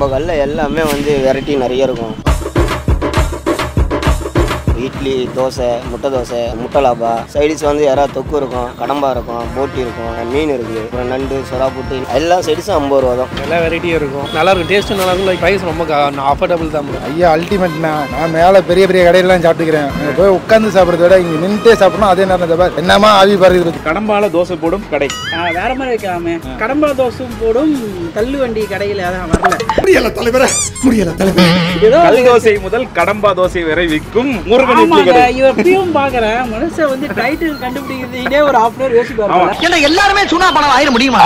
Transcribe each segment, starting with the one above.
நம்ம கல்ல எல்லாமே வந்து வெரைட்டி நிறைய இருக்கும் இட்லி தோசை முட்டை தோசை முட்டை லாபா சைடிஸ் வந்து யாராவது தொக்கு இருக்கும் கடம்பா இருக்கும் போட்டி இருக்கும் மீன் இருக்குது அப்புறம் நண்டு சுறா புட்டு எல்லா சைடிஸும் ஐம்பது ரூபா தான் எல்லா வெரைட்டியும் இருக்கும் நல்லா இருக்கும் டேஸ்ட்டும் நல்லா இருக்கும் லைக் ப்ரைஸ் ரொம்ப அஃபோர்டபுள் தான் bro. ஐயா அல்டிமேட்னா நான் மேலே பெரிய பெரிய கடையிலலாம் சாப்பிட்டுக்கிறேன் அங்கே போய் உட்காந்து சாப்பிட்றத விட இங்கே நின்றுட்டே சாப்பிடணும் அதே நேரம் தப்பா என்னமா ஆவி பறகுது கடம்பால தோசை போடும் கடை ஆ, வேற மாதிரி வைக்கலாமே கடம்பா தோசும் போடும் தள்ளு வண்டி கடையில் அதான் வரல ஏதோ கல் தோசை முதல் கடம்பா தோசை வரை விற்கும் முருகன் இட்லி ஆமாங்க கடை இவர் எப்பயும் பாக்குறேன் மனுஷன் வந்து டைட்டில் கண்டுபிடிக்கிறதுக்கே ஒரு ஹாஃப் அன் யோசிப்பாரு ஆமா. போல. என்ன எல்லாருமே சுனா பணம் ஆயிட முடியுமா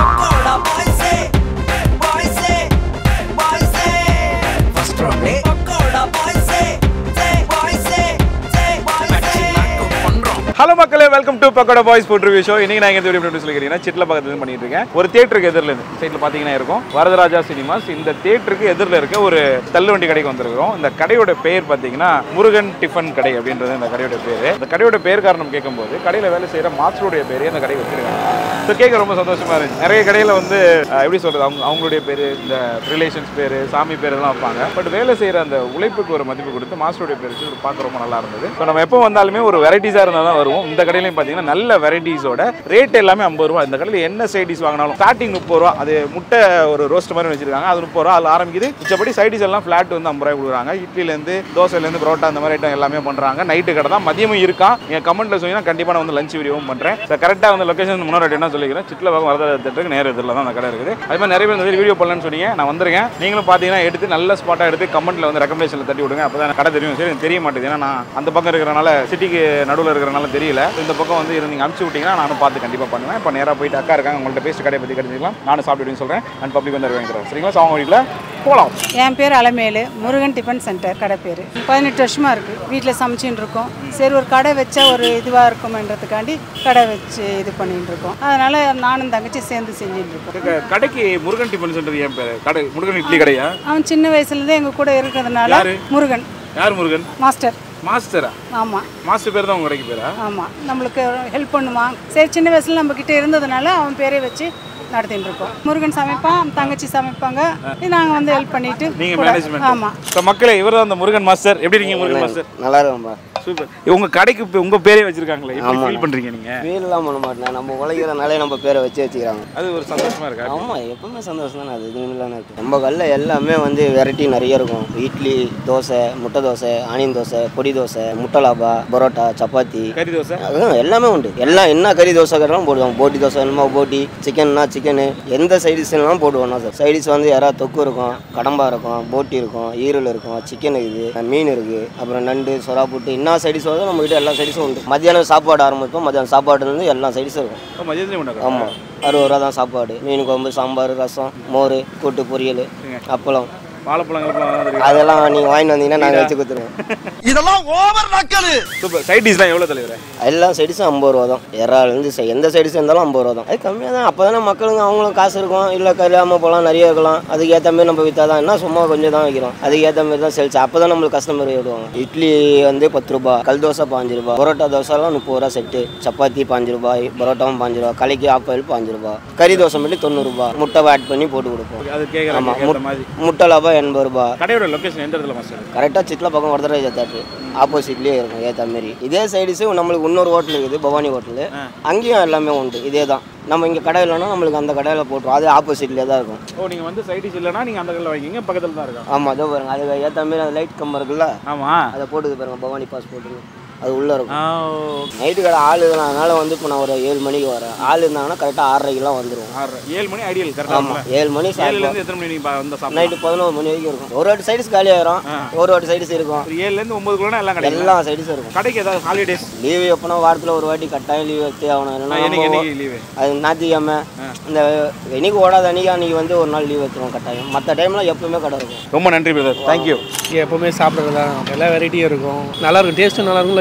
ஹலோ மக்களே welcome to Pakoda boys food review show இன்னைக்கு நான் எங்க வீடியோ எப்படி சொல்லிக்கிறீங்கன்னா சிட்ல பக்கத்துல இருந்து பண்ணிட்டு இருக்கேன் ஒரு தியேட்டருக்கு எதிரில் இருந்து சைடில் பார்த்தீங்கன்னா இருக்கும் வரதராஜா சினிமாஸ் இந்த தியேட்டருக்கு எதிரில் இருக்க ஒரு தள்ளுவண்டி கடைக்கு வந்திருக்கிறோம் இந்த கடையோட பேர் பார்த்தீங்கன்னா முருகன் டிஃபன் கடை அப்படின்றது இந்த கடையோட பேர் இந்த கடையோட பேர் காரணம் கேட்கும்போது கடையில் வேலை செய்கிற மாஸ்டருடைய பேரே அந்த கடை வச்சிருக்காங்க ஸோ கேட்க ரொம்ப சந்தோஷமா இருந்துச்சு நிறைய கடையில் வந்து அஹ், எப்படி சொல்றது அவங்க அவங்களுடைய பேர் இந்த ரிலேஷன்ஸ் பேர் சாமி பேர் எல்லாம் வைப்பாங்க பட் வேலை செய்கிற அந்த உழைப்புக்கு ஒரு மதிப்பு கொடுத்து மாஸ்டருடைய பேர் வச்சு பார்க்க ரொம்ப நல்லா இருந்தது ஸோ நம்ம எப்போ வந்தாலுமே ஒரு வெரைட்டிஸாக இருந்தால் தான் வருவோம் இந்த கடையிலையும் பார்த்தீங்கன்னா நல்ல வெரைட்டிஸோட ரேட் எல்லாமே ஐம்பது ரூபா இந்த கடையில் என்ன சைடிஸ் வாங்கினாலும் ஸ்டார்டிங் முப்பது ரூபா அது முட்டை ஒரு ரோஸ்ட் மாதிரி வச்சிருக்காங்க அது முப்பது ரூபா அதில் ஆரம்பிக்குது மிச்சப்படி சைடிஸ் எல்லாம் ஃப்ளாட் வந்து ஐம்பது ரூபாய் கொடுக்குறாங்க இட்லிலேருந்து தோசைலேருந்து பரோட்டா அந்த மாதிரி ஐட்டம் எல்லாமே பண்ணுறாங்க நைட்டு கடை தான் மதியமும் இருக்கான் நீங்கள் கமெண்ட்டில் சொன்னீங்கன்னா கண்டிப்பாக நான் வந்து லஞ்ச் வீடியோவும் பண்ணுறேன் ஸோ கரெக்டாக வந்து லொக்கேஷன் முன்னாடி என்ன சொல்லிக்கிறேன் சிட்டில் பக்கம் வரத திட்டத்துக்கு நேர இதில் தான் அந்த கடை இருக்குது அது மாதிரி நிறைய பேர் இந்த வீடியோ பண்ணலன்னு சொன்னீங்க நான் வந்திருக்கேன் நீங்களும் பார்த்தீங்கன்னா எடுத்து நல்ல ஸ்பாட்டாக எடுத்து கமெண்ட்டில் வந்து ரெக்கமெண்டேஷனில் தட்டி விடுங்க அப்போ தான் கடை தெரியும் சரி எனக்கு தெரிய மாட்டேது ஏன்னா நான் அந்த பக்கம் இருக்கிறனால சிட்டிக்கு நடுவில் இருக்கிறனால தெரியல இந்த பக்கம் வந்து இருந்து நீங்கள் அனுப்பிச்சு விட்டீங்கன்னா நானும் பார்த்து கண்டிப்பாக பண்ணுவேன் இப்போ நேராக போயிட்டு அக்கா இருக்காங்க உங்கள்கிட்ட பேஸ்ட் கடையை பற்றி கிடைச்சிக்கலாம் நானும் சாப்பிட்டுன்னு சொல்கிறேன் அண்ட் பப்ளிக் வந்து வாங்கிக்கிறேன் சரிங்களா ஸோ அவங்க வீட்டில் போகலாம் என் பேர் அலமேலு முருகன் டிஃபன் சென்டர் கடை பேர் பதினெட்டு வருஷமாக இருக்குது வீட்டில் சமைச்சின்னு இருக்கோம் சரி ஒரு கடை வச்சா ஒரு இதுவாக இருக்குமன்றதுக்காண்டி கடை வச்சு இது பண்ணிட்டு இருக்கோம் அதனால் நானும் தங்கச்சி சேர்ந்து செஞ்சுட்டு இருக்கோம் க- கடைக்கு முருகன் டிஃபன் சென்டர் ஏன் பேர் கடை முருகன் இட்லி கடையா அவன் சின்ன வயசுலேருந்தே எங்கள் கூட இருக்கிறதுனால யாரு? முருகன் யார் முருகன் மாஸ்டர் மாஸ்டரா ஆமாம் மாஸ்டர் பேர் தான் உங்க கடைக்கு பேரா ஆமாம் நம்மளுக்கு ஹெல்ப் பண்ணுவான் சரி சின்ன வயசுல நம்ம கிட்ட இருந்ததுனால அவன் பேரே வச்சு நடத்திட்டு இருக்கோம் முருகன் சமைப்பான் தங்கச்சி சமைப்பாங்க நாங்கள் வந்து ஹெல்ப் பண்ணிட்டு நீங்க கூட- மேனேஜ்மெண்ட் ஆமாம் ஸோ மக்களே இவர் தான் அந்த முருகன் மாஸ்டர் எப்படி இருக்கீங்க முருகன் மாஸ்டர் நல்லா இருக்கும்பா சூப்பர் உங்க கடைக்கு இப்போ உங்க பேரே வச்சிருக்காங்களே எப்படி ஃபீல் பண்றீங்க நீங்க ஃபீல்லாம் பண்ண மாட்டேன் நம்ம உழைக்கிறனாலே நம்ம பேரை வச்சு வச்சுக்கிறாங்க அது ஒரு சந்தோஷமா இருக்கா ஆமாம் எப்பவுமே சந்தோஷம் தானே அது இதுலாம் இருக்கு நம்ம கல்ல எல்லாமே வந்து வெரைட்டி நிறைய இருக்கும் இட்லி தோசை முட்டை தோசை ஆனியன் தோசை பொடி தோசை முட்டை லாபா பரோட்டா சப்பாத்தி கறி தோசை அதுவும் எல்லாமே உண்டு எல்லாம் என்ன கறி தோசை கறிலாம் போடுவோம் போட்டி தோசை வேணுமா போட்டி சிக்கன்னா சிக்கனு எந்த சைடிஸ் எல்லாம் போடுவோம் சார் சைடிஸ் வந்து யாராவது தொக்கு இருக்கும் கடம்பா இருக்கும் போட்டி இருக்கும் ஈரல் இருக்கும் சிக்கன் இருக்குது மீன் இருக்குது அப்புறம் நண்டு சொரா புட்டு என்ன சைடிஸ் வருதோ நம்ம கிட்ட எல்லா சைடிஸும் உண்டு மத்தியானம் சாப்பாடு ஆரம்பிப்போம் மத்தியானம் சாப்பாடுலேருந்து எல்லா சைடிஸும் இருக்கும் மதியத்துலேயும் உண்டாக்கா ஆமாம் அறுபது ரூபா தான் சாப்பாடு மீன் குழம்பு சாம்பார் ரசம் மோர் கூட்டு பொரியல் அப்பளம் வாழைப்பழம் கிழப்பழம் தெரியும் அதெல்லாம் நீங்கள் வாங்கிட்டு வந்தீங்கன்னா நாங்கள் வச்சு கொடுத்துருவோம் இதெல்லாம் ஓவர் நக்கலு சூப்பர் சைட் டிஷ்லாம் எவ்வளோ தலைவர் எல்லா சைடிஸும் ஐம்பது ரூபா தான் இறாலேருந்து செ- எந்த சைடிஸ் இருந்தாலும் ஐம்பது ரூபா தான் அது கம்மியாக தான் அப்போ தானே மக்களுங்க அவங்களும் காசு இருக்கும் இல்லை கல்யாமல் போகலாம் நிறைய இருக்கலாம் அதுக்கு ஏற்ற மாதிரி நம்ம விற்றா தான் என்ன சும்மா கொஞ்சம் தான் வைக்கிறோம் அதுக்கு ஏற்ற மாதிரி தான் சேல்ஸ் அப்போ தான் நம்மளுக்கு கஸ்டமர் விடுவாங்க இட்லி வந்து பத்து ரூபா கல் தோசை பாஞ்சு ரூபா பரோட்டா தோசைலாம் முப்பது ரூபா செட்டு சப்பாத்தி பாஞ்சு ரூபாய் பரோட்டாவும் பாஞ்சு ரூபா கலைக்கு ஆஃப் ஆயில் பாஞ்சு ரூபா கறி தோசை மட்டும் தொண்ணூறு ரூபா முட்டை ஆட் பண்ணி போட்டு கொடுப்போம் அது கேட்குறேன் ஆமாம் கேட்குற மாதிரி முட்டை லாபம் எண்பது ரூபா கடையோட லொகேஷன் எந்த இடத்துல மாஸ்டர் கரெக்டாக சிட்டில் பக்கம் வரதராஜா தேட்டர் ஆப்போசிட்லேயே இருக்கும் ஏற்ற மாரி இதே சைடிஸு நம்மளுக்கு இன்னொரு ஹோட்டல் இருக்குது பவானி ஹோட்டலு அங்கேயும் எல்லாமே உண்டு இதே தான் நம்ம இங்கே கடை இல்லைன்னா நம்மளுக்கு அந்த கடையில் போட்டுரும் அது ஆப்போசிட்லேயே தான் இருக்கும் ஓ நீங்கள் வந்து சைட் டிஷ் இல்லைனா நீங்கள் அந்த கடையில் வாங்கிங்க பக்கத்தில் தான் இருக்கா ஆமாம் அதோ பாருங்க அதுக்கு ஏற்ற மாரி அந்த லைட் கம்பம் இருக்குல்ல ஆமாம் அதை போட்டுது பாருங்க பவானி பாஸ் போட்டுருங்க அது உள்ளே இருக்கும் ஆ நைட்டு கடை ஆள் அதனால வந்து இப்போ நான் ஒரு ஏழு மணிக்கு வரேன் ஆள் இருந்தாங்கன்னா கரெக்டாக ஆறரைக்கெல்லாம் வந்துடுவோம் ஆறு ஏழு மணி ஐடியல் கரெக்டாக ஆமாம் ஏழு மணி சாப்பிடுவோம் ஏழுலேருந்து எத்தனை மணி நீங்கள் வந்து சாப்பிடலாம் நைட்டு பதினோரு மணி வரைக்கும் இருக்கும் ஒரு வாட்டி சைடிஸ் காலி ஆயிரும் ஒரு வாட்டி சைடிஸ் இருக்கும் ஒரு ஏழுலேருந்து ஒம்பதுக்குள்ளே எல்லாம் கிடைக்கும் எல்லா சைடிஸும் இருக்கும் கடைக்கு ஏதாவது ஹாலிடேஸ் லீவு எப்போனா வாரத்தில் ஒரு வாட்டி கட்டாயம் லீவ் எடுத்தே ஆகணும் இல்லைன்னா என்னைக்கு நம்ம என்னைக்கு லீவு அது ஞாயிற்றுக்கிழமை இந்த என்னைக்கு ஓடாத அன்னைக்கு அன்னைக்கு வந்து ஒரு நாள் லீவ் எடுத்துருவோம் கட்டாயம் மற்ற டைமில் எப்பவுமே கடை இருக்கும் ரொம்ப நன்றி பிரதர் தேங்க்யூ இங்கே எப்போவுமே சாப்பிட்றது தான் எல்லா வெரைட்டியும் இருக்கும் நல்லா இருக்கும் டேஸ்ட்டும் நல்லா இருக்கும் லைக்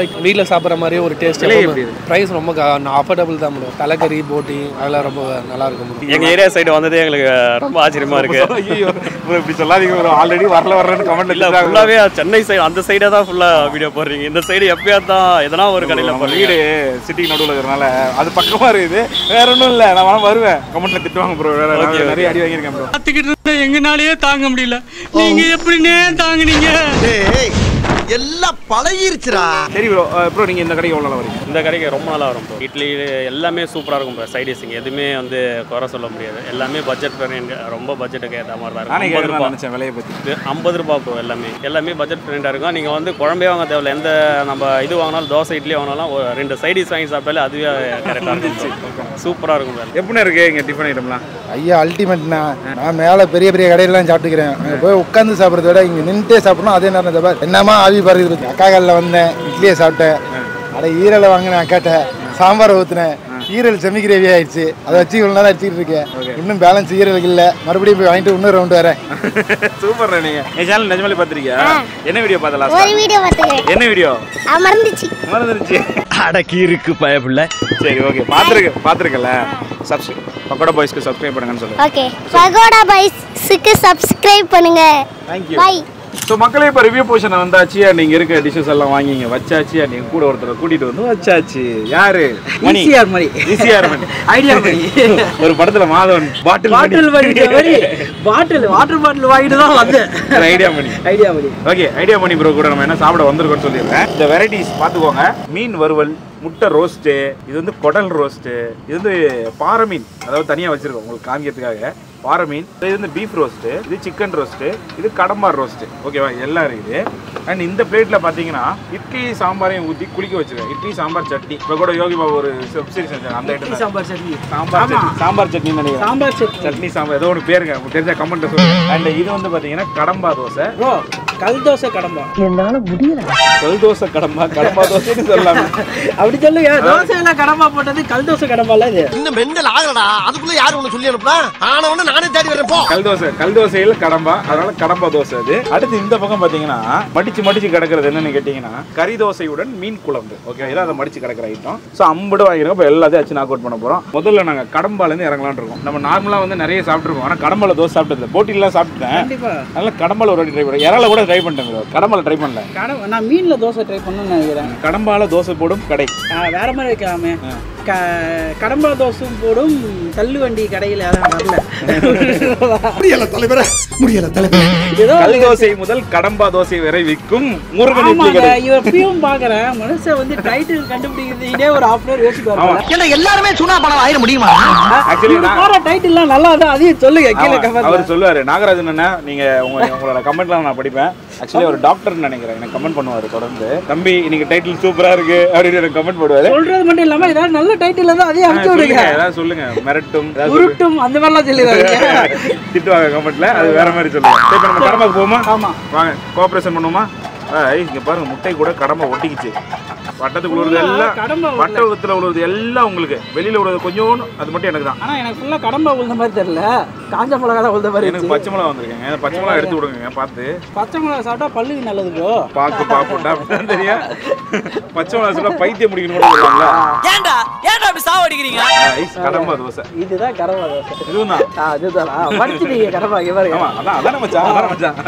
வீட்டில் சாப்பிட்ற மாதிரியே ஒரு டேஸ்ட் விலை எப்படி இருக்கு? ப்ரைஸ் ரொம்ப அஃபோர்டபுள் தான் ப்ரோ தலைக்கறி போட்டி அதெல்லாம் ரொம்ப நல்லா இருக்கும் bro. எங்க ஏரியா சைடு வந்ததே எங்களுக்கு ரொம்ப ஆச்சரியமா இருக்கு ஐயோ bro, இப்படி சொல்லாதீங்க ப்ரோ ஆல்ரெடி வரல வரலன்னு கமெண்ட் இல்ல ஃபுல்லாவே சென்னை சைடு அந்த சைடே தான் ஃபுல்லா வீடியோ போடுறீங்க இந்த சைடு எப்பயா தான் எதனா ஒரு கடையில நம்ம போடுறீங்க வீடு சிட்டிக்கு நடுவில் இருக்கிறனால அது பக்கமா இருக்குது வேற ஒன்றும் இல்லை நான் வேணா வருவேன் கமெண்ட்ல திட்டுவாங்க ப்ரோ வேற நான் Okay, நிறைய அடி வாங்கியிருக்கேன் ப்ரோ பார்த்துக்கிட்டு இருந்தா எங்கனாலயே தாங்க முடியல நீங்க எப்படின்னே தாங்குனீங்க டேய் எல்லாம் பழகிருச்சுடா சரி ப்ரோ ப்ரோ நீங்க இந்த கடைக்கு எவ்வளோ நாள் வரீங்க இந்த கடைக்கு ரொம்ப நல்லா வரும் bro. இட்லி எல்லாமே சூப்பரா இருக்கும் ப்ரோ சைட் டிஷ்ங்க எதுவுமே வந்து குறை சொல்ல முடியாது எல்லாமே பட்ஜெட் ஃப்ரெண்ட் ரொம்ப பட்ஜெட்டுக்கு ஏற்ற மாதிரி தான் நானே இருக்கும் ஐம்பது கேட்கலாம் ரூபாய் நினைச்சேன் விலையை பத்தி இது ஐம்பது ரூபாய் ப்ரோ எல்லாமே எல்லாமே பட்ஜெட் ஃப்ரெண்டாக இருக்கும் நீங்கள் வந்து குழம்பே வாங்க தேவையில்ல எந்த நம்ம இது வாங்கினாலும் தோசை இட்லி வாங்கினாலும் ஒரு ரெண்டு சைடிஸ் வாங்கி சாப்பிட்டாலே அதுவே கரெக்டாக இருக்கும் சூப்பராக இருக்கும் bro. எப்படி இருக்கு இங்க டிஃபன் ஐட்டம்லாம் ஐயா அல்டிமேட்ண்ணா நான் மேலே பெரிய பெரிய கடையிலாம் சாப்பிட்டுக்கிறேன் அங்கே போய் உட்காந்து சாப்பிட்றத விட இங்கே நின்றுட்டே சாப்பிடணும் அதே நேரம் இந்த பார் என்னமா ஆவி பறகுது அக்காகளில் வந்தேன் இட்லியை சாப்பிட்டேன் அட ஈரலை வாங்கினேன் அக்காட்ட சாம்பாரை ஊற்றினேன் ஈரல் செமி கிரேவி ஆயிடுச்சு அதை வச்சு இவ்வளோ நேரம் அடிச்சுட்டு இருக்கேன் இன்னும் பேலன்ஸ் ஈரலுக்கு இல்லை மறுபடியும் போய் வாங்கிட்டு இன்னும் ரவுண்டு வரேன் சூப்பர் நீங்க என் சேனல் நிஜமாலே பார்த்துருக்கியா என்ன வீடியோ பார்த்த ஒரு லாஸ்ட் வீடியோ பார்த்துக்கிறேன் என்ன வீடியோ மறந்துச்சு மறந்துருச்சு அடக்கி இருக்கு பயப்புள்ள சரி ஓகே பார்த்துருக்க பார்த்துருக்கல சப்ஸ்கிரைப் பக்கோடா பாய்ஸ்க்கு சப்ஸ்கிரைப் பண்ணுங்கன்னு சொல்லு ஓகே பகோடா பைஸ்க்கு சப்ஸ்கிரைப் பண்ணுங்க தேங்க்யூ பை ஸோ மக்களே இப்போ ரிவ்யூ போர்ஷன் வந்தாச்சு நீங்க இருக்க டிஷ்ஷஸ் எல்லாம் வாங்கிங்க வச்சாச்சு நீங்க கூட ஒருத்தரை கூட்டிட்டு வந்து வச்சாச்சு யாரு மணி ஈஸியார் மாதிரி ஈஸியார் மணி ஐடியா மணி ஒரு படத்துல மாதவன் பாட்டில் பாட்டில் வாங்கிட்ட மாதிரி பாட்டில் வாட்டர் பாட்டில் வாங்கிட்டு தான் வந்தேன் idea Mani idea Mani okay idea Mani bro கூட நம்ம என்ன சாப்பிட வந்திருக்கோம்னு சொல்லிடுறேன் இந்த வெரைட்டிஸ் பார்த்துக்கோங்க மீன் வறுவல் முட்டை ரோஸ்ட்டு இது வந்து குடல் ரோஸ்ட்டு இது வந்து பாறை மீன் அதாவது தனியாக வச்சிருக்கோம் உங்களுக்கு காமிக்கிறதுக்காக பாறை மீன் இது வந்து பீஃப் ரோஸ்ட்டு இது சிக்கன் ரோஸ்ட்டு இது கடம்பார் ரோஸ்ட்டு ஓகேவா எல்லாம் இருக்குது அண்ட் இந்த பிளேட்டில் பார்த்தீங்கன்னா இட்லி சாம்பாரையும் ஊற்றி குளிக்க வச்சிருக்கேன் இட்லி சாம்பார் சட்னி இப்போ கூட யோகி பாபு ஒரு வெப் சீரிஸ் செஞ்சாங்க அந்த இட்லி ஐட்டம் சாம்பார் சட்னி சாம்பார் ஆமா. சட்னி சாம்பார் சட்னி நினைக்கிறேன் சாம்பார் சட்னி சட்னி சாம்பார் ஏதோ ஒன்று பேருங்க உங்களுக்கு தெரிஞ்ச கமெண்ட் சொல்லுங்க அண்ட் இது வந்து பார்த்தீங்கன்னா கடம்பா தோசை ப்ரோ கல் தோசை கடம்பா கல் தோசை கடம்பா கடம்பா தோசைன்னு சொல்லலாம் அப்படி சொல்லுங்க தோசையில கடம்பா போட்டது கல் தோசை கடம்பால இது இன்னும் மெண்டல் ஆகலடா அதுக்குள்ள யாரு ஒண்ணு சொல்லி அனுப்புனா ஆனவன நானே தேடி வரேன் போ கல் தோசை கல் தோசையில் கடம்பா அதனால கடம்பா தோசை அது அடுத்து இந்த பக்கம் பாத்தீங்கன்னா மடிச்சு மடிச்சு கிடக்கிறது என்னன்னு கேட்டீங்கன்னா கறி தோசையுடன் மீன் குழம்பு ஓகே இதான் அதை மடிச்சு கிடக்கிற ஐட்டம் ஸோ அம்படு வாங்கிருக்கோம் இப்போ எல்லாத்தையும் வச்சு நாக் அவுட் பண்ண போறோம் முதல்ல நாங்க கடம்பால இருந்து இறங்கலாம்னு இருக்கோம் நம்ம நார்மலா வந்து நிறைய சாப்பிட்டுருக்கோம் ஆனா கடம்பால தோசை சாப்பிட்டது போட்டிலாம் சாப்பிட்டேன் கண்டிப்பா அதனால கடம்பால ஒரு வாட்டி ட்ரை பண்ணேன் இறால கூட ட்ரை பண்ணிட்டேன் bro. கடம்பால ட்ரை பண்ணல கடம்பா நான் மீன்ல தோசை ட்ரை பண்ணணும்னு நினைக்கிறேன் கடம்பால தோசை போடும் கடை ஆ, வேற மாதிரி வைக்கலாமே க கடம்பா தோசும் போடும் தள்ளு வண்டி கடையில் அதான் வரல முடியல தலைவர முடியல தலைவர ஏதோ கல் தோசை முதல் கடம்பா தோசை வரை விற்கும் முருகன் இட்லி ஆமாங்க கடை இவர் எப்பயும் பாக்குறேன் மனுஷன் வந்து டைட்டில் கண்டுபிடிக்கிறதுக்கே ஒரு ஹாஃப் அன் யோசிப்பாரு ஆமா. என்ன எல்லாருமே சுனா பணம் ஆயிட முடியுமா Actually, இவர் நான்- போற டைட்டில்லாம் நல்லா தான் அதையும் சொல்லுங்க கீழே ஆமா, கமெண்ட்ல அவர் சொல்லுவாரு நாகராஜன் அண்ணா நீங்க உங்க உங்களோட கமெண்ட்லாம் நான் படிப்பேன் ஆக்சுவலி அவர் டாக்டர் நினைக்கிறேன் எனக்கு கமெண்ட் பண்ணுவாரு தொடர்ந்து தம்பி இன்னைக்கு டைட்டில் சூப்பரா இருக்கு அப்படின்னு எனக்கு கமெண்ட் போடுவாரு சொல்றது மட்டும் இல்லாம ஏதாவது நல்ல டைட்டில் தான் அதையும் ஆ, அனுப்பிச்சு சொல்லுங்க விடுங்க ஏதாவது சொல்லுங்க மிரட்டும் ஏதாவது சொல்லுங்க. உருட்டும் அந்த மாதிரிலாம் சொல்லிடுறாங்க திட்டுவாங்க கமெண்ட்ல அது வேற மாதிரி சொல்லுவாங்க சரி, இப்ப நம்ம கடமைக்கு போவோமா ஆமா வாங்க கோஆபரேஷன் பண்ணுவோமா ஏய், இங்க பாருங்க முட்டை கூட கடமை ஒட்டிக்கிச்சு வட்டத்துக்குள்ள உள்ளது எல்லாம் கடம்பா உள்ள. வட்டத்துல உள்ளது எல்லாம் உங்களுக்கு வெளியில உள்ளது கொஞ்சோண்டு அது மட்டும் எனக்கு தான் ஆனா எனக்கு ஃபுல்லா கடம்பா உழுந்த மாதிரி தெரியல காஞ்ச மிளகா தான் உழுந்த மாதிரி எனக்கு இருந்துச்சு. பச்சை மிளகா வந்திருக்கேங்க பச்சை மிளகா எடுத்து விடுங்க பார்த்து பச்சை மிளகா சாப்பிட்டா பல்லுக்கு நல்லது ப்ரோ பாக்கு பாப்புண்டா அப்படிதான் தெரியும் பச்சை மிளகா சொல்ல பைத்தியம் முடிக்கணும் கூட சொல்லுவாங்களா ஏன்டா ஏன்டா அப்படி சாவடிக்கிறீங்க ஐஸ் கடம்பா தோசை இதுதான் கடம்பா தோசை இதுவும் தான் ஆ, அதுதான் ஆ, படிச்சிட்டீங்க கடம்பா இங்க பாருங்க ஆமா அதான் அதான மச்சான் அதான மச்சான்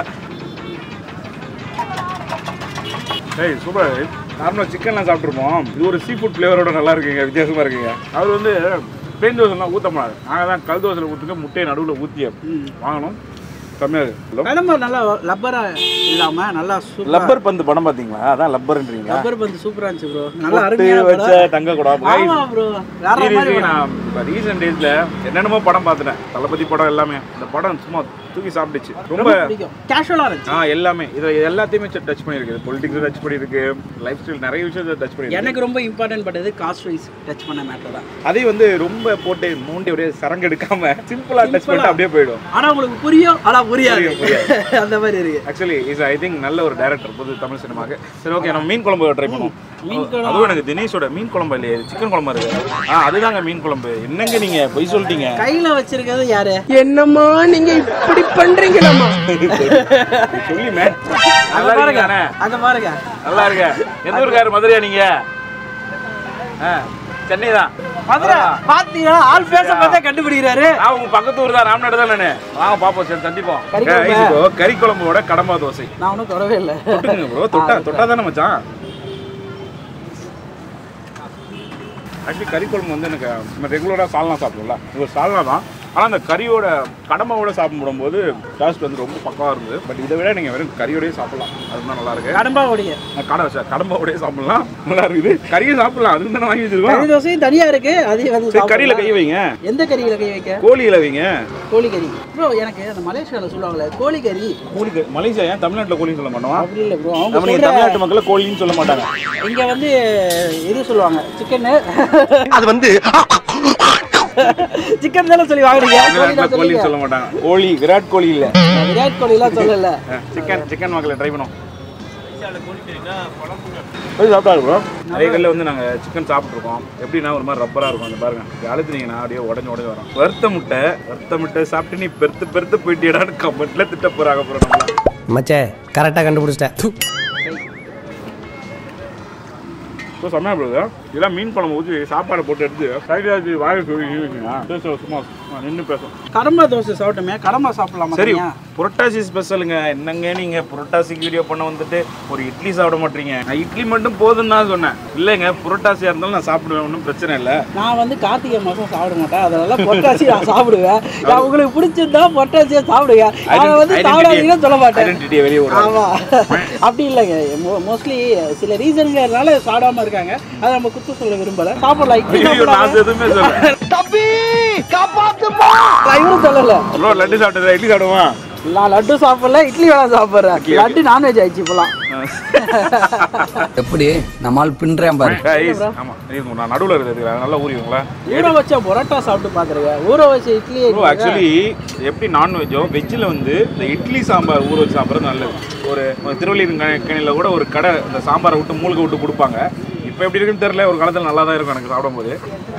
ஏய் சூப்பர் நார்மலாக சிக்கன்லாம் சாப்பிட்ருப்போம் இது ஒரு சீ ஃபுட் ஃப்ளேவரோட நல்லா இருக்குங்க வித்தியாசமா இருக்குங்க அவர் வந்து பிளேன் தோசைலாம் ஊற்ற மாட்டாரு நாங்கள் தான் கல் தோசையில் ஊற்றுக்க முட்டையை நடுவில் ஊற்றி வாங்கணும் கம்மியாக இருக்கு கடம்பா நல்லா லப்பரா இல்லாம நல்லா சூப்பர் லப்பர் பந்து படம் பார்த்தீங்களா அதான் லப்பர்ன்றீங்களா லப்பர் பந்து சூப்பரா இருந்துச்சு ப்ரோ நல்லா பொட்டு அருமையான வச்ச படம் தங்க கூட ஆமா ப்ரோ வேற மாதிரி Seriously, படம். நான் இப்போ ரீசெண்ட் டேஸ்ல என்னென்னமோ படம் பார்த்துட்டேன் தளபதி படம் எல்லாமே இந்த படம் சும்மா தூக்கி சாப்பிட்டுச்சு ரொம்ப ரொம்ப பிடிக்கும் கேஷுவலா இருந்துச்சு ஆ எல்லாமே இது எல்லாத்தையுமே டச் பண்ணியிருக்கு பொலிட்டிக்ஸ் டச் பண்ணியிருக்கு லைஃப் ஸ்டைல் நிறைய விஷயத்தை டச் பண்ணியிருக்கு எனக்கு ரொம்ப இம்பார்ட்டன்ட் பட்டது காஸ்ட் வைஸ் டச் பண்ண மேட்டர் தான் அதே வந்து ரொம்ப போட்டு மூண்டி அப்படியே சரங்கு எடுக்காம சிம்பிளா டச் Simple-ஆ. பண்ணிட்டு அப்படியே போயிடும் ஆனா உங்களுக்கு புரியும் ஆனா புரியாது புரியும், புரியாது. அந்த மாதிரி இருக்கு ஆக்சுவலி இஸ் ஐ திங்க் நல்ல ஒரு டைரக்டர் புது தமிழ் சினிமாக்கு சரி ஓகே நம்ம மீன் குழம்பு ட்ரை பண்ணுவோம் மீன் குழம்பு. அதுவும் எனக்கு தினேஷோட மீன் குழம்பு இல்லையே சிக்கன் குழம்பு இருக்கு ஆ அதுதாங்க மீன் குழம்பு என்னங்க நீங்க பொய் சொல்லிட்டீங்க கையில வச்சிருக்கிறது யாரு என்னம்மா நீங்க இப்படி பண்றீங்களாம்மா சொல்லி மே அங்க நல்லா பாருங்க இருக்கீங்க அங்க பாருங்க நல்லா இருக்க எந்த ஊருக்காரு மதுரையா நீங்க ஆ, சென்னை தான் மதுரை பாத்தீங்களா ஆள் பேச பார்த்தா கண்டுபிடிக்கிறாரு நான் உங்க பக்கத்து ஊர் தான் ராம்நாடு தான் நானு வாங்க பாப்போம் சரி சந்திப்போம் கறி குழம்பு. Guys, இப்போ கறி குழம்போட கடம்பா தோசை நான் ஒன்றும் தொடவே இல்லை தொட்டுங்க ப்ரோ தொட்டா தொட்டா தானே மச்சான் ஆக்சுவலி கறி குழம்பு வந்து எனக்கு நம்ம ரெகுலராக சால்னா சாப்பிடும்ல இது ஒரு சால்னா தான் ஆனால் அந்த கறியோட கடம்பாவோட சாப்பிடும்போது டேஸ்ட் வந்து ரொம்ப பக்கவாக இருந்தது பட் இதை விட நீங்கள் வெறும் கறியோடய சாப்பிடலாம் அதுதான் நல்லா இருக்கு கடம்பா உடைய கடை சார் கடம்பாவோடய சாப்பிடலாம் நல்லா இருக்குது கறியை சாப்பிடலாம் அதுக்கு தானே வாங்கி கறி வச்சிருக்கோம் தோசையும் தனியா இருக்கு அதையும் வந்து சரி கறியில் கை வைங்க எந்த கறியில கை வைக்க கோழியில் வைங்க கோழிக்கறி ப்ரோ எனக்கு அந்த மலேசியாவில் சொல்லுவாங்களே கோழிக்கறி கோழி மலேசியா ஏன் தமிழ்நாட்டில் கோழின்னு சொல்ல மாட்டோம் அப்படி இல்லை ப்ரோ அவங்க நம்ம நீங்க சொல்ற தமிழ்நாட்டு மக்களை கோழின்னு சொல்ல மாட்டாங்க இங்க வந்து இது சொல்லுவாங்க சிக்கன் அது வந்து சிக்கன் தானே சொல்லி வாங்குறீங்க கோழி தமிழ்நாட்டில் தான் கோழின்னு சொல்லுங்க சொல்ல மாட்டாங்க கோழி விராட் கோழி இல்லை விராட் கோழிலாம் சொல்லல சிக்கன் சிக்கன் மக்களை ட்ரை பண்ணுவோம் போய் சாப்பிட்டாரு ப்ரோ நிறைய கல்ல வந்து நாங்கள் சிக்கன் சாப்பிட்ருக்கோம் எப்படின்னா ஒரு மாதிரி ரப்பராக இருக்கும் அந்த பாருங்க இப்படி அழுத்துனீங்கன்னா அப்படியே உடஞ்சு உடஞ்சு வரும் வறுத்த முட்டை வறுத்த முட்டை சாப்பிட்டு நீ பெருத்து பெருத்து போயிட்டியடான்னு கமெண்ட்ல திட்ட போறாங்க அப்புறம் நம்மள மச்சே கரெக்டாக கண்டுபிடிச்சிட்டேன் ஸோ செம்மையா போகுது இதெல்லாம் மீன் குழம்பு ஊற்றி சாப்பாடு போட்டு எடுத்து சைடாச்சு வாயில் சொல்லி பேச சும்மா நின்று பேசும் கடம்பா தோசை சாப்பிட்டோமே கடம்பா சாப்பிடலாமா சரி தனியா? புரட்டாசி ஸ்பெஷலுங்க என்னங்க நீங்க புரட்டாசிக்கு வீடியோ பண்ண வந்துட்டு ஒரு இட்லி சாப்பிட மாட்டீங்க நான் இட்லி மட்டும் போதுன்னு தான் சொன்னேன் இல்லைங்க புரட்டாசியா இருந்தாலும் நான் சாப்பிடுவேன் ஒன்றும் பிரச்சனை இல்லை நான் வந்து கார்த்திகை மாசம் சாப்பிட மாட்டேன் அதனால பொட்டாசி நான் சாப்பிடுவேன் நான் உங்களுக்கு பிடிச்சிருந்தா பொட்டாசியா சாப்பிடுங்க நான் வந்து சாப்பிடாதீங்கன்னு சொல்ல மாட்டேன் ஐடென்டிட்டியை வெளியே விடுறேன் ஆமா அப்படி இல்லைங்க மோஸ்ட்லி சில ரீசன்கிறதுனால சாப்பிடாம இருக்காங்க அதை நம்ம குத்து சொல்ல விரும்பல சாப்பிடலாம் இட்லி ஐயோ, நான் சாப்பிடலாம் எதுவுமே சொல்ல தம்பி காப்பாத்துப்பா நான் இவரும் சொல்லல ப்ரோ லட்டு சாப்பிட்டதா இட்லி சாப்பிடுவான் நான் லட்டு சாப்பிடல இட்லி வேணா சாப்பிடுறேன் Okay, okay. லட்டு நான்வெஜ் ஆயிடுச்சு இப்போலாம் எப்படி நம்மால் பின்றேன் பாரு Guys, ஆமா இது நான் நடுவில் இருக்கிறது நல்லா ஊறிங்களா ஊற வச்ச பரோட்டா சாப்பிட்டு பாக்குறீங்க ஊற வச்ச இட்லி ப்ரோ ஆக்சுவலி எப்படி நான்வெஜ்ஜோ வெஜ்ஜில் வந்து இந்த இட்லி சாம்பார் ஊற வச்சு சாப்பிட்றது நல்லது ஒரு திருவள்ளியர் கணியில் கூட ஒரு கடை இந்த சாம்பாரை விட்டு மூழ்க விட்டு கொடுப்பாங்க இப்போ எப்படி இருக்குன்னு தெரியல ஒரு காலத்தில் நல்லா தான் இருக்கும் எனக்கு சாப்பிடும்போது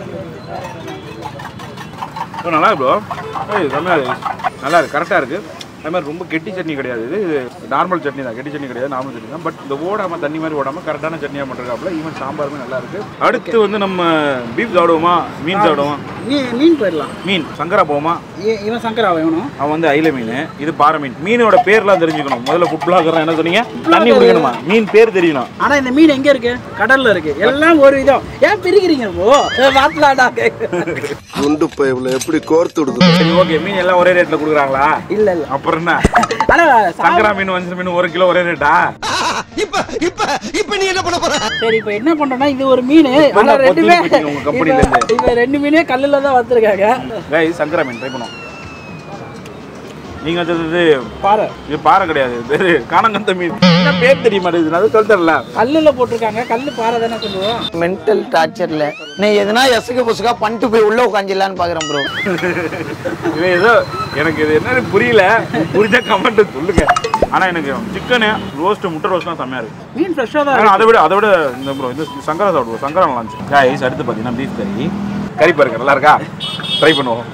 ப்ரோ நல்லா இருக்கு ப்ரோ ஏய் செம்மையா இருக்கு நல்லா இருக்கு கரெக்டாக இருக்குது அது மாதிரி ரொம்ப கெட்டி சட்னி கிடையாது இது நார்மல் சட்னி தான் கெட்டி சட்னி கிடையாது நார்மல் சட்னி தான் பட் இந்த ஓடாமல் தண்ணி மாதிரி ஓடாமல் கரெக்டான சட்னியாக பண்ணுறாப்புல ஈவன் சாம்பாருமே நல்லா இருக்கு அடுத்து வந்து நம்ம பீஃப் சாப்பிடுவோமா மீன் சாப்பிடுவோமா மீ- மீன் போயிடலாம் மீன் சங்கரா போவோமா இ- இவன் சங்கரா வேணும் அவன் வந்து ஐல மீன் இது பாறை மீன் மீனோட பேர்லாம் தெரிஞ்சுக்கணும் முதல்ல ஃபுட் பிளாகர் என்ன சொன்னீங்க தண்ணி குடிக்கணுமா மீன் பேர் தெரியணும் ஆனா இந்த மீன் எங்க இருக்கு கடல்ல இருக்கு எல்லாம் ஒரு விதம் ஏன் பிரிக்கிறீங்க ப்ரோ பாத்துலாடா குண்டு பைப்ல எப்படி கோர்த்து விடுது சரி ஓகே மீன் எல்லாம் ஒரே ரேட்ல கொடுக்குறாங்களா இல்ல இல்ல அப்புறம் என்ன ஆனா சங்கரா மீன் வஞ்சர மீன் ஒரு கிலோ ஒரே ரேட்டா இப்ப இப்ப இப்ப நீ என்ன பண்ண போற சரி இப்போ என்ன பண்றோம்னா இது ஒரு மீன் இப்ப ஆனா தான் ரெண்டுமே பொத்துன்னு போயிட்டீங்க உங்க company ல இப்ப- இருந்து. இப்ப ரெண்டு மீனே கல்லுல தான் வச்சிருக்காங்க கைஸ் சங்கரா மீன் ட்ரை பண்ணுவோம் நீங்க வச்சது பாரு இது பாறை கிடையாது இது பேரு காணங்கந்த மீன் என்ன பேர் தெரிய மாட்டேங்குது நான் சொல்ல தரல கல்லுல போட்டிருக்காங்க கல்லு பாறை தானே சொல்லுவோம் மென்டல் டார்ச்சர்ல நீ எதுனா எசுக்கு புசுக்கா பண்ணிட்டு போய் உள்ள உட்காந்துலான்னு பாக்குறேன் ப்ரோ இது ஏதோ எனக்கு இது என்னன்னு புரியல புரிஞ்ச கமெண்ட் சொல்லுங்க ஆனா எனக்கு சிக்கனு ரோஸ்ட் முட்டை ரோஸ்ட்லாம் செம்மையா இருக்கு மீன் ஃப்ரெஷ்ஷாக தான் ஆனா இருக்கு. அதை விட அதை விட இந்த ப்ரோ இந்த சங்கரா சாப்பிடுவோம் சங்கரா நல்லா இருந்துச்சு கைஸ் அடுத்து பார்த்தீங்கன்னா பீஃப் கறி கறி பாருங்க நல்லா இருக்கா ட்ரை பண்ணுவோம்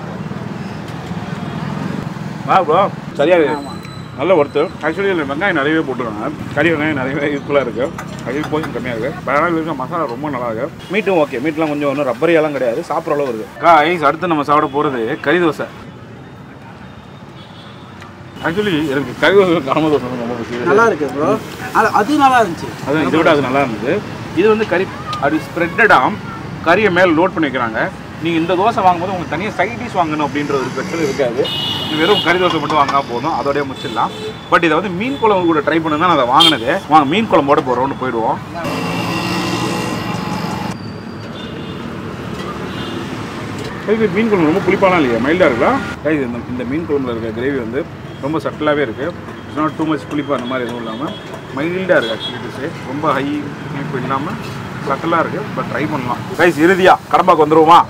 வா ப்ரோ சரியா இருக்கு நல்ல ஒர்த்து ஆக்சுவலி இதில் வெங்காயம் நிறையவே போட்டுருக்காங்க கறி வெங்காயம் நிறையவே யூஸ்ஃபுல்லாக இருக்குது கறி கொஞ்சம் கம்மியாக இருக்குது பரவாயில்ல இருக்க மசாலா ரொம்ப நல்லா இருக்கு மீட்டும் ஓகே மீட்லாம் கொஞ்சம் ஒன்றும் ரப்பரியாலாம் கிடையாது சாப்பிட்ற அளவு இருக்குது காய்ஸ் அடுத்து நம்ம சாப்பிட போகிறது கறி தோசை ஆக்சுவலி எனக்கு கறி தோசை காம தோசை வந்து ரொம்ப பிடிக்கும் நல்லா இருக்கு ப்ரோ அது நல்லா இருந்துச்சு அது இதை விட அது நல்லா இருந்தது இது வந்து கறி அது ஸ்ப்ரெட்டடாக கறியை மேலே லோட் பண்ணி வைக்கிறாங்க நீங்கள் இந்த தோசை வாங்கும்போது உங்களுக்கு தனியாக சைட் டிஷ் வாங்கணும் அப்படின்ற ஒரு பிரச்சனை இருக்காது நீ வெறும் கறி தோசை மட்டும் வாங்கினா போதும் அதோடய முடிச்சிடலாம் பட் இதை வந்து மீன் குழம்பு கூட ட்ரை பண்ணி தான் நான் அதை வாங்கினது வாங்க மீன் குழம்போட போகிற ரவுண்டு போயிடுவோம் இது மீன் குழம்பு ரொம்ப புளிப்பாலாம் இல்லையா மைல்டாக இருக்கலாம் guys, இந்த இந்த மீன் குழம்புல இருக்க கிரேவி வந்து ரொம்ப சட்டிலாகவே இருக்குது இட்ஸ் நாட் டூ மச் புளிப்பு அந்த மாதிரி எதுவும் இல்லாமல் மைல்டாக இருக்குது ஆக்சுவலி டிஷ்ஷு ரொம்ப ஹை புளிப்பு இல்லாமல் சட்டிலாக இருக்குது பட் ட்ரை பண்ணலாம் கைஸ் இறுதியாக கடம்பாக்கு வந்துருவோமா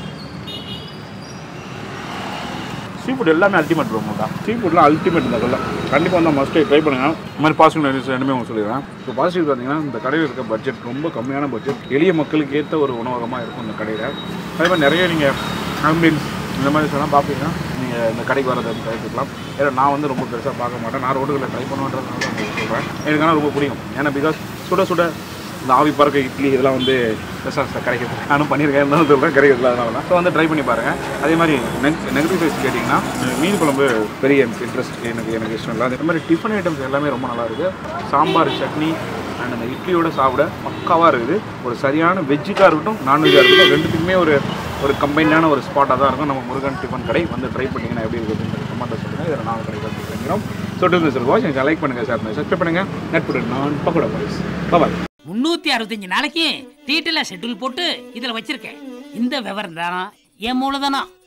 சீ ஃபுட் எல்லாமே அல்டிமேட் ரொம்ப தான் சீ ஃபுட்லாம் அல்டிமேட் இந்த கல்ல கண்டிப்பாக வந்து மஸ்ட்டு ட்ரை பண்ணுங்க இந்த மாதிரி பாசிட்டிவ் நெகட்டிவ்ஸ் ரெண்டுமே உங்களுக்கு சொல்லிடுறேன் ஸோ பாசிட்டிவ் பார்த்தீங்கன்னா இந்த கடையில் இருக்க பட்ஜெட் ரொம்ப கம்மியான பட்ஜெட் எளிய மக்களுக்கு ஏற்ற ஒரு உணவகமாக இருக்கும் இந்த கடையில் அதே மாதிரி நிறைய நீங்கள் ஆம்பியன்ஸ் இந்த மாதிரி விஷயம்லாம் பார்ப்பீங்கன்னா நீங்கள் நீங்கள் இந்த கடைக்கு வரதை தவிர்த்துக்கலாம் ஏன்னா நான் வந்து ரொம்ப பெருசாக பார்க்க மாட்டேன் நான் ரோடுகளில் ட்ரை பண்ணுவேன்றதுனால தான் உங்களுக்கு சொல்கிறேன் எனக்கு ஆனால் ரொம்ப பிடிக்கும் ஏன்னா பிகாஸ் சுட சுட இந்த ஆவி பறக்க இட்லி இதெல்லாம் வந்து ரெஸ்டாரண்ட்ஸில் கிடைக்கிறது நானும் பண்ணியிருக்கேன் இருந்தாலும் சொல்கிறேன் கிடைக்கிறதுல அதனால ஸோ வந்து ட்ரை பண்ணி பாருங்கள் அதே மாதிரி நெக் நெகட்டிவ் சைஸ் கேட்டிங்கன்னா மீன் குழம்பு பெரிய இன்ட்ரெஸ்ட் எனக்கு எனக்கு இஷ்டம் இல்லை அதே மாதிரி டிஃபன் ஐட்டம்ஸ் எல்லாமே ரொம்ப நல்லா இருக்குது சாம்பார் சட்னி அண்ட் அந்த இட்லியோட சாப்பிட பக்காவாக இருக்குது ஒரு சரியான வெஜ்ஜுக்காக இருக்கட்டும் நான்வெஜ்ஜாக இருக்கட்டும் ரெண்டுத்துக்குமே ஒரு ஒரு கம்பைண்டான ஒரு ஸ்பாட்டாக தான் இருக்கும் நம்ம முருகன் டிஃபன் கடை வந்து ட்ரை பண்ணிங்கன்னா எப்படி இருக்குது கமெண்ட்டை சொல்லுங்கள் இதில் நாங்கள் கடை பண்ணிக்கிறோம் ஸோ டு சார் வாட்ச் எனக்கு லைக் பண்ணுங்கள் ஷேர் பண்ணுங்கள் சப்ஸ்கிரைப் பண்ணுங்கள் நெட் போட்டு நான் பக்கோட பாய்ஸ் பாய் முன்னூத்தி அறுபத்தஞ்சு நாளைக்கு டீட்டெயிலாக ஷெட்யூல் போட்டு இதில் வச்சிருக்கேன் இந்த விவரம் தான் என் மூலதனம்